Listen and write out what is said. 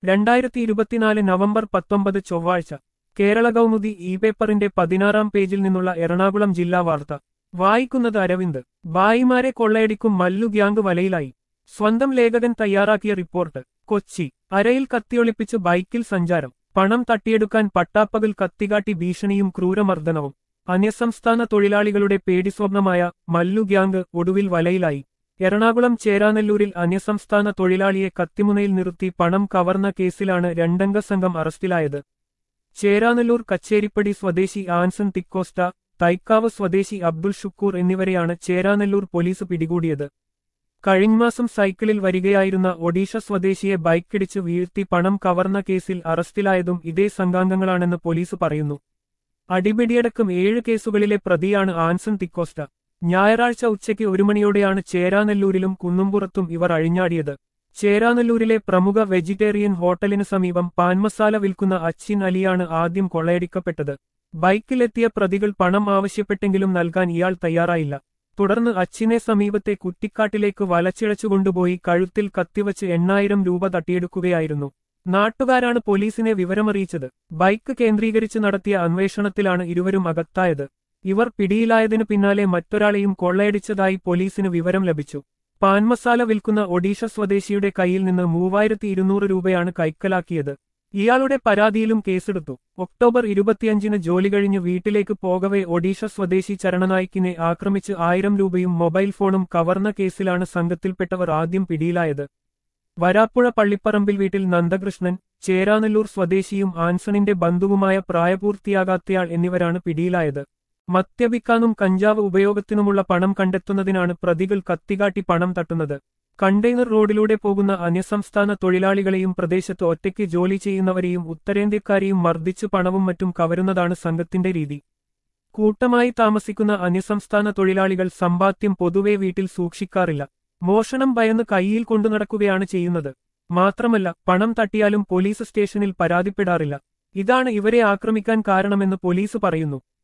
രണ്ടായിരത്തി ഇരുപത്തിനാല് നവംബർ പത്തൊമ്പത് ചൊവ്വാഴ്ച കേരള കൗമുദി ഇ പേപ്പറിന്റെ പതിനാറാം പേജിൽ നിന്നുള്ള എറണാകുളം ജില്ലാ വാർത്ത വായിക്കുന്നത് അരവിന്ദ് ബായിമാരെ കൊള്ളയടിക്കും മല്ലു ഗ്യാങ് വലയിലായി സ്വന്തം ലേഖകൻ തയ്യാറാക്കിയ റിപ്പോർട്ട് കൊച്ചി അരയിൽ കത്തിയൊളിപ്പിച്ച് ബൈക്കിൽ സഞ്ചാരം പണം തട്ടിയെടുക്കാൻ പട്ടാപ്പകൽ കത്തികാട്ടി ഭീഷണിയും ക്രൂരമർദ്ദനവും അന്യസംസ്ഥാന തൊഴിലാളികളുടെ പേടിസ്വപ്നമായ മല്ലു ഗ്യാങ് ഒടുവിൽ വലയിലായി എറണാകുളം ചേരാനെല്ലൂരിൽ അന്യസംസ്ഥാന തൊഴിലാളിയെ കത്തിമുനയിൽ നിർത്തി പണം കവർന്ന കേസിലാണ് രണ്ടംഗ സംഘം അറസ്റ്റിലായത് ചേരാനെല്ലൂർ കച്ചേരിപ്പടി സ്വദേശി ആൻസൺ തിക്കോസ്റ്റ തൈക്കാവ് സ്വദേശി അബ്ദുൾ ഷുക്കൂർ എന്നിവരെയാണ് ചേരാനെല്ലൂർ പോലീസ് പിടികൂടിയത് കഴിഞ്ഞമാസം സൈക്കിളിൽ വരികയായിരുന്ന ഒഡീഷ സ്വദേശിയെ ബൈക്കിടിച്ച് വീഴ്ത്തി പണം കവർന്ന കേസിൽ അറസ്റ്റിലായതും ഇതേ സംഘാംഗങ്ങളാണെന്ന് പോലീസ് പറയുന്നു അടിപിടിയടക്കം ഏഴ് കേസുകളിലെ പ്രതിയാണ് ആൻസൺ തിക്കോസ്റ്റ ഞായറാഴ്ച ഉച്ചയ്ക്ക് ഒരു മണിയോടെയാണ് ചേരാനെല്ലൂരിലും കുന്നുംപുറത്തും ഇവർ അഴിഞ്ഞാടിയത് ചേരാനെല്ലൂരിലെ പ്രമുഖ വെജിറ്റേറിയൻ ഹോട്ടലിന് സമീപം പാൻമസാല വിൽക്കുന്ന അച്ചിൻ അലിയാണ് ആദ്യം കൊള്ളയടിക്കപ്പെട്ടത് ബൈക്കിലെത്തിയ പ്രതികൾ പണം ആവശ്യപ്പെട്ടെങ്കിലും നൽകാൻ ഇയാൾ തയ്യാറായില്ല തുടർന്ന് അച്ചിനെ സമീപത്തെ കുറ്റിക്കാട്ടിലേക്ക് വലച്ചിഴച്ചുകൊണ്ടുപോയി കഴുത്തിൽ കത്തിവച്ച് എണ്ണായിരം രൂപ തട്ടിയെടുക്കുകയായിരുന്നു നാട്ടുകാരാണ് പോലീസിനെ വിവരമറിയിച്ചത് ബൈക്ക് കേന്ദ്രീകരിച്ച് നടത്തിയ അന്വേഷണത്തിലാണ് ഇരുവരും അകത്തായത് ഇവർ പിടിയിലായതിനു പിന്നാലെ മറ്റൊരാളെയും കൊള്ളയടിച്ചതായി പോലീസിന് വിവരം ലഭിച്ചു പാൻമസാല വിൽക്കുന്ന ഒഡീഷ സ്വദേശിയുടെ കയ്യിൽ നിന്ന് മൂവായിരത്തി ഇരുന്നൂറ് രൂപയാണ് കൈക്കലാക്കിയത് ഇയാളുടെ പരാതിയിലും കേസെടുത്തു ഒക്ടോബർ ഇരുപത്തിയഞ്ചിന് ജോലി കഴിഞ്ഞ് വീട്ടിലേക്ക് പോകവെ ഒഡീഷ സ്വദേശി ചരണനായിക്കിനെ ആക്രമിച്ച് ആയിരം രൂപയും മൊബൈൽ ഫോണും കവർന്ന കേസിലാണ് സംഘത്തിൽപ്പെട്ടവർ ആദ്യം പിടിയിലായത് വരാപ്പുഴ പള്ളിപ്പറമ്പിൽ വീട്ടിൽ നന്ദകൃഷ്ണൻ ചേരാനെല്ലൂർ സ്വദേശിയും ആൻസണിന്റെ ബന്ധുവുമായ പ്രായപൂർത്തിയാകാത്തയാൾ എന്നിവരാണ് പിടിയിലായത് മദ്യപിക്കാനും കഞ്ചാവ് ഉപയോഗത്തിനുമുള്ള പണം കണ്ടെത്തുന്നതിനാണ് പ്രതികൾ കത്തികാട്ടി പണം തട്ടുന്നത് കണ്ടെയ്നർ റോഡിലൂടെ പോകുന്ന അന്യസംസ്ഥാന തൊഴിലാളികളെയും പ്രദേശത്ത് ഒറ്റയ്ക്ക് ജോലി ചെയ്യുന്നവരെയും ഉത്തരേന്ത്യക്കാരെയും മർദ്ദിച്ച് പണവും മറ്റും കവരുന്നതാണ് സംഘത്തിന്റെ രീതി കൂട്ടമായി താമസിക്കുന്ന അന്യസംസ്ഥാന തൊഴിലാളികൾ സമ്പാദ്യം പൊതുവെ വീട്ടിൽ സൂക്ഷിക്കാറില്ല മോഷണം ഭയന്ന് കൈയിൽ കൊണ്ടു നടക്കുകയാണ് ചെയ്യുന്നത് മാത്രമല്ല പണം തട്ടിയാലും പോലീസ് സ്റ്റേഷനിൽ പരാതിപ്പെടാറില്ല ഇതാണ് ഇവരെ ആക്രമിക്കാൻ കാരണമെന്ന് പോലീസ് പറയുന്നു